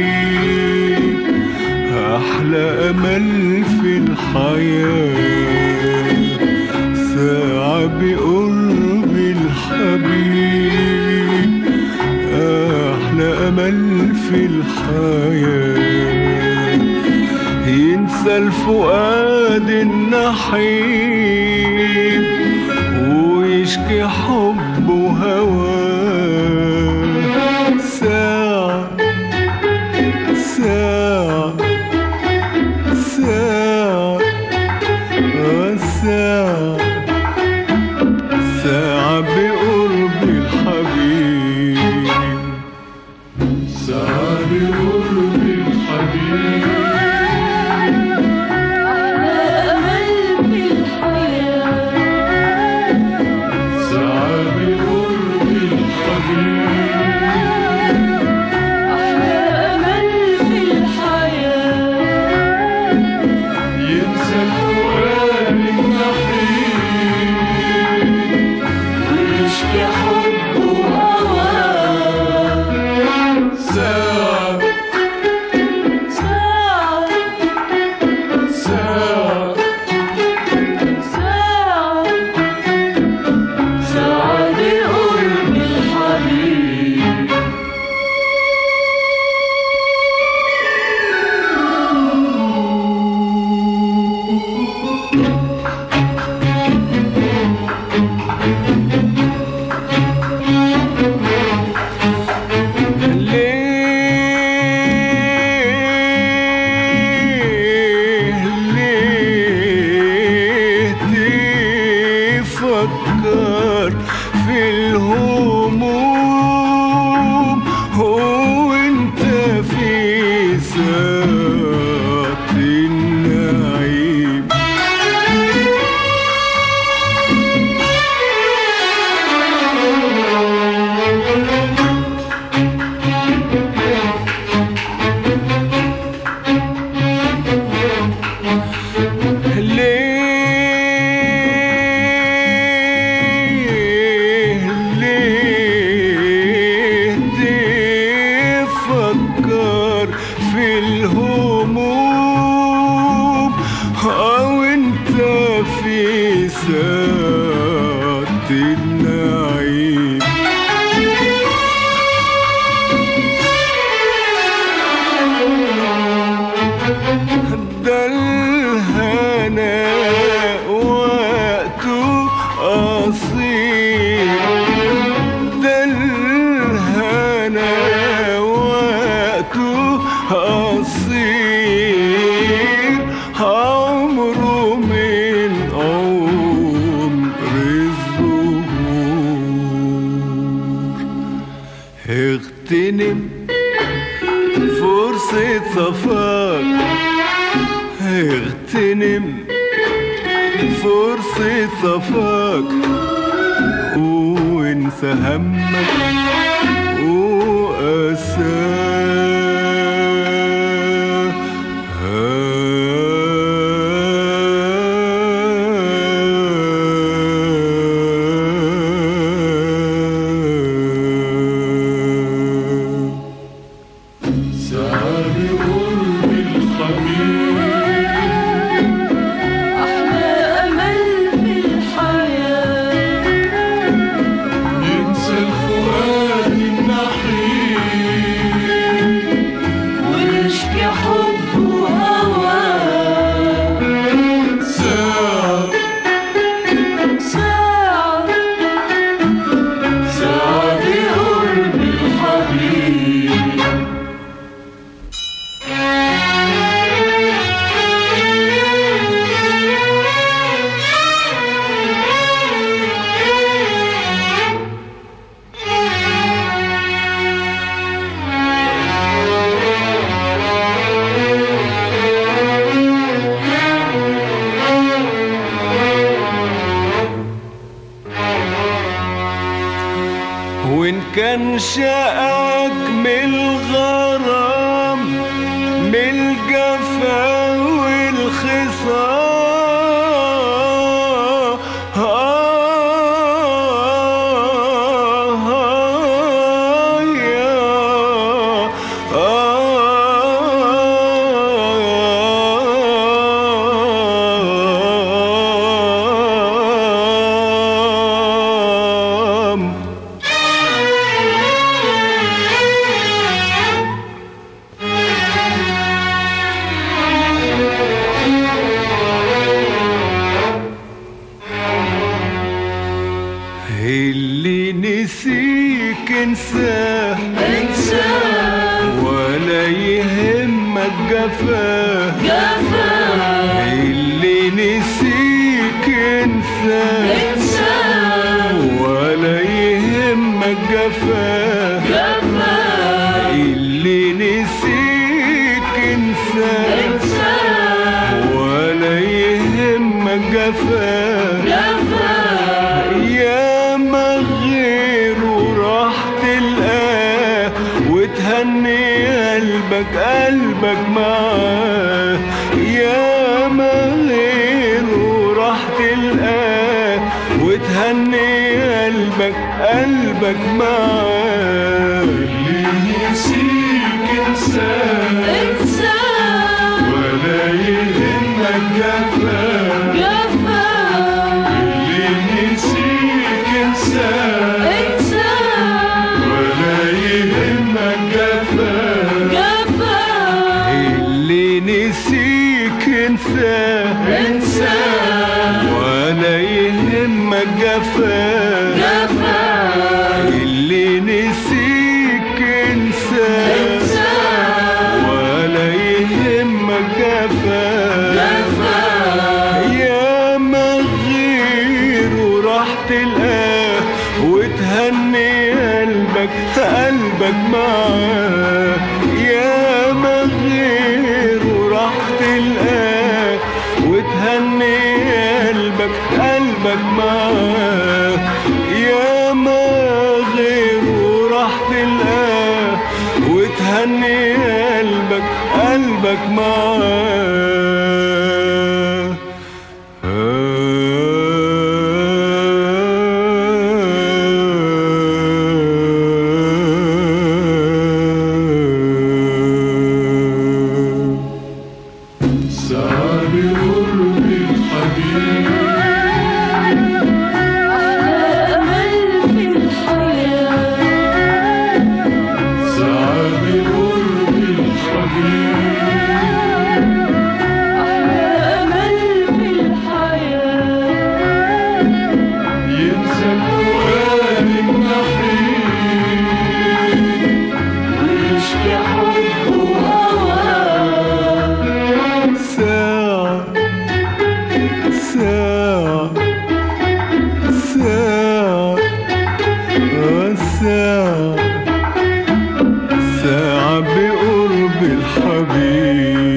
أحلى أمل في الحياة ساعة بقرب الحبيب أحلى أمل في الحياة ينسى الفؤاد النحيب ويشكي حب وهواه ساعة ساعة ساعة آه ساعة ساعة بقرب الحبيب ساعة بقرب الحبيب أمل في الحياة ساعة بقرب الحبيب أمل في الحياة ينسى الفؤاد النحيب ويشكي حب وهواه ساعة ساعة ساعة ساعة ساعة بقرب الحبيب ليه ليه تفكر في الهموم هو انت في ساعة النعيم ليه ليه تفكر في الهموم او انت في ساعة النعيم ده الهنا وقته قصير ده الهنا وقته قصير عمره من عمر الزهور اغتنم فرصة صفاك اغتنم فرصة صفاك وانسى همك وأساك سعى بقرب الحبيب أحلى أمل في الحياة ينسى الفؤاد النحيب ويشكي حب وهواه ساعة ساعة ساعة بقرب الحبيب وإن كان شقك من الغرام من الجفا والخصام آه يا آه جفاه جفا اللي نسيك انساه انسان ولا يهمك جفاه جفا اللي نسيك انساه انسان ولا يهمك جفاه جفا يا ما غيره راح تلقاه وتهني قلبك قلبك معاه يا ما غيره راح تلقاه وتهني قلبك قلبك معاه اللي نسيك انساه انسان ولا يهمك جفاه جفا اللي نسيك انساه انسان ولا يهمك جفاه جفا اللي نسيك انساه انسان ولا يهمك جفاه جفا اللي نسيك انساه انسان ولا يهمك جفاه جفا يا ما غيره راح تلقاه وتهني قلبك قلبك معاه يا ما غيره راح تلقاه وتهني قلبك قلبك معاه يا ما غيره راح تلقاه وتهني قلبك قلبك معاه صعب قرب الحبيب أمل في الحياة صعب قرب الحبيب أمل في الحياة ينسى الفؤاد النحيب ويشكي حبه وهواه ساعة ساعة ساعة آه ساعة ساعة بقرب الحبيب